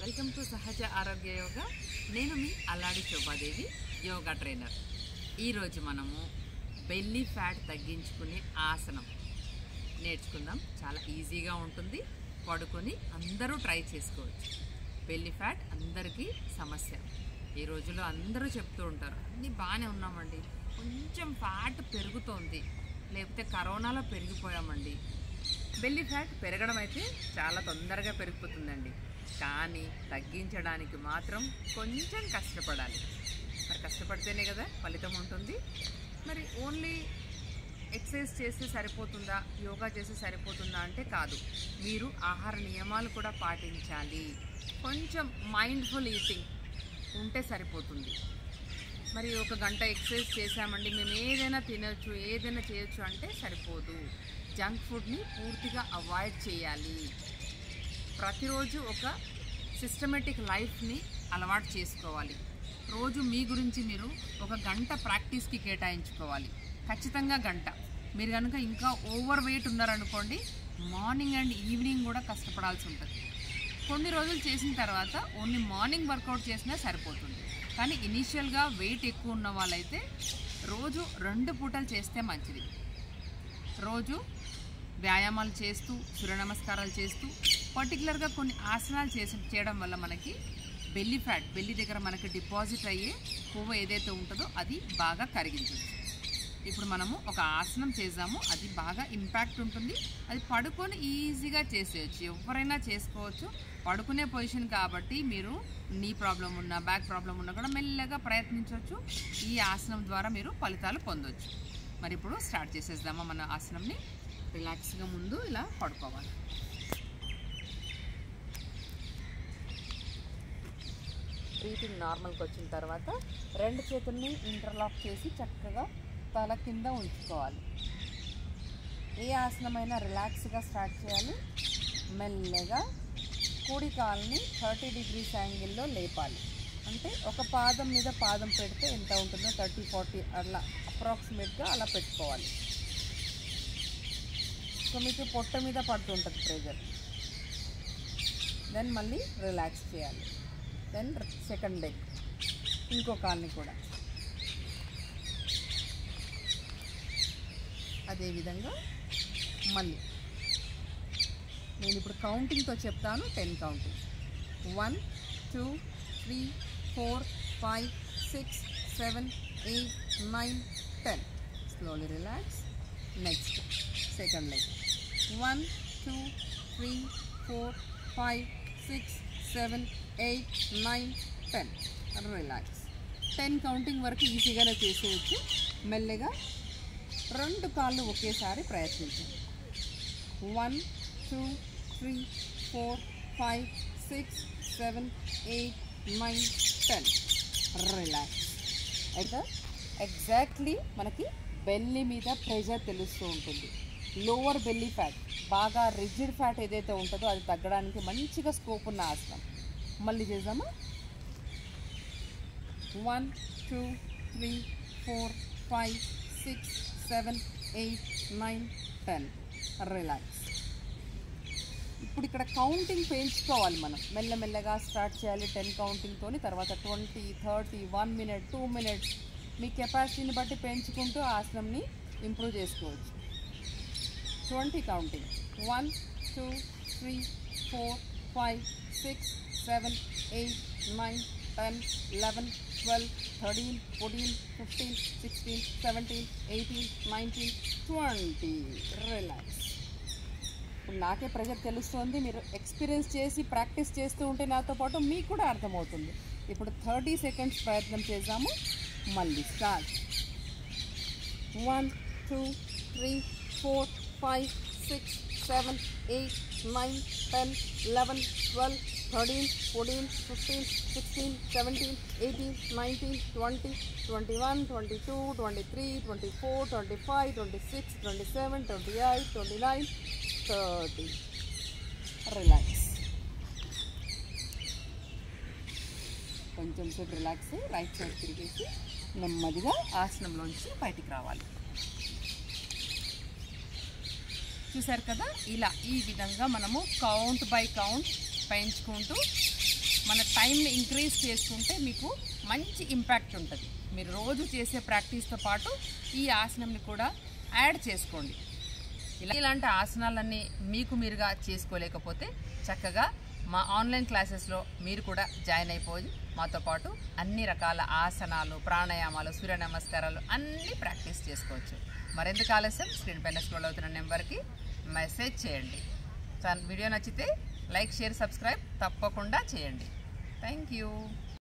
welcome to సహజ ఆరోగ్య యోగా నేను మీ అల్లాడి శోభాదేవి యోగా ట్రైనర్ ఈరోజు మనము బెల్లీ ఫ్యాట్ తగ్గించుకునే ఆసనం నేర్చుకుందాం చాలా ఈజీగా ఉంటుంది పడుకొని అందరూ ట్రై చేసుకోవచ్చు బెల్లీ ఫ్యాట్ అందరికీ సమస్య ఈ రోజుల్లో అందరూ చెప్తూ ఉంటారు అన్నీ బాగానే ఉన్నామండి కొంచెం ఫ్యాట్ పెరుగుతోంది లేకపోతే కరోనాలో పెరిగిపోయామండి బెల్లీ ఫ్యాట్ పెరగడం అయితే చాలా తొందరగా పెరిగిపోతుందండి కానీ తగ్గించడానికి మాత్రం కొంచెం కష్టపడాలి మరి కష్టపడితేనే కదా ఫలితం ఉంటుంది మరి ఓన్లీ ఎక్సర్సైజ్ చేస్తే సరిపోతుందా యోగా చేస్తే సరిపోతుందా అంటే కాదు మీరు ఆహార నియమాలు కూడా పాటించాలి కొంచెం మైండ్ఫుల్ ఈటింగ్ ఉంటే సరిపోతుంది మరి ఒక గంట ఎక్సర్సైజ్ చేసామండి మేము ఏదైనా తినొచ్చు ఏదైనా చేయొచ్చు అంటే సరిపోదు జంక్ ఫుడ్ని పూర్తిగా అవాయిడ్ చేయాలి ప్రతిరోజు ఒక సిస్టమేటిక్ లైఫ్ని అలవాటు చేసుకోవాలి రోజు మీ గురించి మీరు ఒక గంట ప్రాక్టీస్కి కేటాయించుకోవాలి ఖచ్చితంగా గంట మీరు కనుక ఇంకా ఓవర్ వెయిట్ ఉన్నారనుకోండి మార్నింగ్ అండ్ ఈవినింగ్ కూడా కష్టపడాల్సి ఉంటుంది కొన్ని రోజులు చేసిన తర్వాత ఓన్లీ మార్నింగ్ వర్కౌట్ చేసినా సరిపోతుంది కానీ ఇనీషియల్గా వెయిట్ ఎక్కువ ఉన్న వాళ్ళైతే రోజు రెండు పూటలు చేస్తే మంచిది రోజు వ్యాయామాలు చేస్తూ సూర్య నమస్కారాలు చేస్తూ పర్టికులర్గా కొన్ని ఆసనాలు చేసి చేయడం వల్ల మనకి బెల్లి ఫ్యాట్ బెల్లి దగ్గర మనకి డిపాజిట్ అయ్యే కొవ్వు ఏదైతే ఉంటుందో అది బాగా కరిగించవచ్చు ఇప్పుడు మనము ఒక ఆసనం చేద్దాము అది బాగా ఇంపాక్ట్ ఉంటుంది అది పడుకొని ఈజీగా చేసేయచ్చు ఎవరైనా చేసుకోవచ్చు పడుకునే పొజిషన్ కాబట్టి మీరు నీ ప్రాబ్లం ఉన్నా బ్యాక్ ప్రాబ్లం ఉన్నా కూడా మెల్లగా ప్రయత్నించవచ్చు ఈ ఆసనం ద్వారా మీరు ఫలితాలు పొందొచ్చు మరి ఇప్పుడు స్టార్ట్ చేసేద్దామా మన ఆసనంని రిలాక్స్గా ముందు ఇలా పడుకోవాలి బ్రీతింగ్ నార్మల్కి వచ్చిన తర్వాత రెండు చేతుల్ని ఇంటర్లాక్ చేసి చక్కగా తల కింద ఉంచుకోవాలి ఏ ఆసనమైనా రిలాక్స్గా స్టార్ట్ చేయాలి మెల్లగా కుడి కాల్ని థర్టీ డిగ్రీస్ యాంగిల్లో లేపాలి అంటే ఒక పాదం మీద పాదం పెడితే ఎంత ఉంటుందో థర్టీ ఫార్టీ అలా అప్రాక్సిమేట్గా అలా పెట్టుకోవాలి సో మీకు పొట్ట మీద పడుతుంటుంది ప్రెజర్ దెన్ మళ్ళీ రిలాక్స్ చేయాలి దెన్ సెకండ్ లెగ్ ఇంకో కాల్ని కూడా అదేవిధంగా మళ్ళీ నేను ఇప్పుడు కౌంటింగ్తో చెప్తాను ten counting one two three four five six seven eight nine ten slowly relax next second leg one two three four five six seven eight nine ten relax ten counting వరకు ఈజీగానే చేసేయచ్చు మెల్లగా రెండు కాళ్ళు ఒకేసారి ప్రయత్నించండి one two three four five six seven eight nine ten relax అయితే exactly మనకి బెల్లి మీద ప్రెషర్ తెలుస్తూ ఉంటుంది లోవర్ బెల్లీ ఫ్యాట్ బాగా రిజిడ్ ఫ్యాట్ ఏదైతే ఉంటుందో అది తగ్గడానికి మంచిగా స్కోప్ ఉన్న ఆసనం మళ్ళీ చేద్దామా one two three four five six seven eight nine ten relax ఇప్పుడు ఇక్కడ కౌంటింగ్ పెంచుకోవాలి మనం మెల్లమెల్లగా స్టార్ట్ చేయాలి టెన్ కౌంటింగ్తోని తర్వాత twenty thirty one minute two minutes మీ కెపాసిటీని బట్టి పెంచుకుంటూ ఆసనంని ఇంప్రూవ్ చేసుకోవచ్చు twenty counting one two three four five six seven eight nine ten eleven twelve thirteen fourteen fifteen sixteen seventeen eighteen nineteen twenty relax ఇప్పుడు నాకే ప్రెజర్ తెలుస్తుంది మీరు ఎక్స్పీరియన్స్ చేసి ప్రాక్టీస్ చేస్తూ ఉంటే నాతో పాటు మీకు కూడా అర్థమవుతుంది ఇప్పుడు థర్టీ సెకండ్స్ ప్రయత్నం చేద్దాము మళ్ళీ start one two three four five six seven eight nine ten eleven twelve thirteen fourteen fifteen sixteen seventeen eighteen nineteen twenty twenty one twenty two twenty three twenty four twenty five twenty six twenty seven twenty eight twenty nine thirty relax కొంచెం సేపు relax right side తిరిగేసి నెమ్మదిగా ఆసనంలోంచి బయటికి రావాలి చూసారు కదా ఇలా ఈ విధంగా మనము కౌంట్ బై కౌంట్ పెంచుకుంటూ మన టైంని ఇంక్రీజ్ చేసుకుంటే మీకు మంచి ఇంపాక్ట్ ఉంటుంది మీరు రోజు చేసే ప్రాక్టీస్తో పాటు ఈ ఆసనంని కూడా యాడ్ చేసుకోండి ఇలా ఇలాంటి ఆసనాలన్నీ మీకు మీరుగా చేసుకోలేకపోతే చక్కగా మా ఆన్లైన్ క్లాసెస్లో మీరు కూడా జాయిన్ అయిపోయి మాతో పాటు అన్ని రకాల ఆసనాలు ప్రాణాయామాలు సూర్య నమస్కారాలు అన్నీ ప్రాక్టీస్ చేసుకోవచ్చు మరెందుకు ఆలస్యం స్క్రీన్ పైన స్క్రోల్ అవుతున్న నెంబర్కి మెసేజ్ చేయండి చా- వీడియో నచ్చితే లైక్ షేర్ సబ్స్క్రైబ్ తప్పకుండా చేయండి థ్యాంక్ యూ